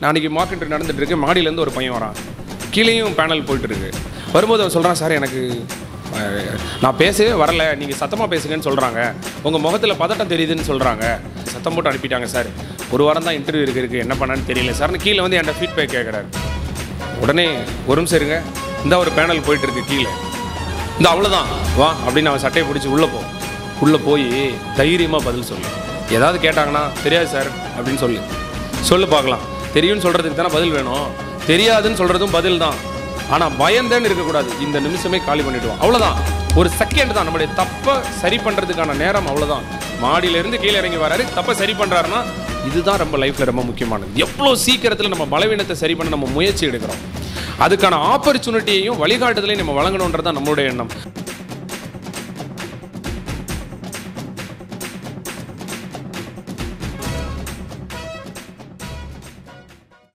நாளைக்கு mark interview நடந்துட்டு இருக்கு மாடியிலேருந்து ஒரு பையன் வரான் கீழேயும் பேனல் போயிட்டு இருக்கு வரும்போது அவன் சொல்கிறான் சார் எனக்கு அஹ், நான் பேசவே வரல நீங்கள் சத்தமாக பேசுங்கன்னு சொல்கிறாங்க உங்கள் முகத்தில் பதட்டம் தெரியுதுன்னு சொல்கிறாங்க சத்தம் போட்டு அனுப்பிட்டாங்க சார் ஒரு வாரம் தான் இன்டர்வியூ இருக்கு இருக்கு என்ன பண்ணான்னு தெரியல சார்னு கீழே வந்து என்கிட்ட ஃபீட்பேக் கேட்குறாரு உடனே ஒரு நிமிஷம் இருங்க இந்த ஒரு பேனல் போயிட்டு இருக்கு கீழே இந்த அவ்வளோதான் வா அப்படின்னு அவன் சட்டையை பிடிச்சி உள்ளே போ உள்ளே போய் தைரியமாக பதில் சொல்லு ஏதாவது கேட்டாங்கன்னா தெரியாது சார் அப்படின்னு சொல்லு சொல்லு பார்க்கலாம் தெரியும்னு சொல்கிறதுக்கு தானே பதில் வேணும் தெரியாதுன்னு சொல்கிறதும் பதில் தான் ஆனால் பயந்தேன்னு இருக்கக்கூடாது இந்த நிமிஷமே காலி பண்ணிடுவோம் அவ்வளோதான் ஒரு செகண்ட் தான் நம்முடைய தப்பை சரி பண்ணுறதுக்கான நேரம் அவ்வளோதான் மாடியிலேருந்து கீழே இறங்கி வராரு தப்பை சரி பண்ணுறாருன்னா இதுதான் ரொம்ப லைஃப்பில் ரொம்ப முக்கியமானது எவ்வளோ சீக்கிரத்தில் நம்ம பலவீனத்தை சரி பண்ண நம்ம முயற்சி எடுக்கிறோம் அதுக்கான ஆப்பர்ச்சுனிட்டியையும் வழிகாட்டுதலையும் நம்ம வழங்கணுன்றது தான் நம்மளுடைய எண்ணம்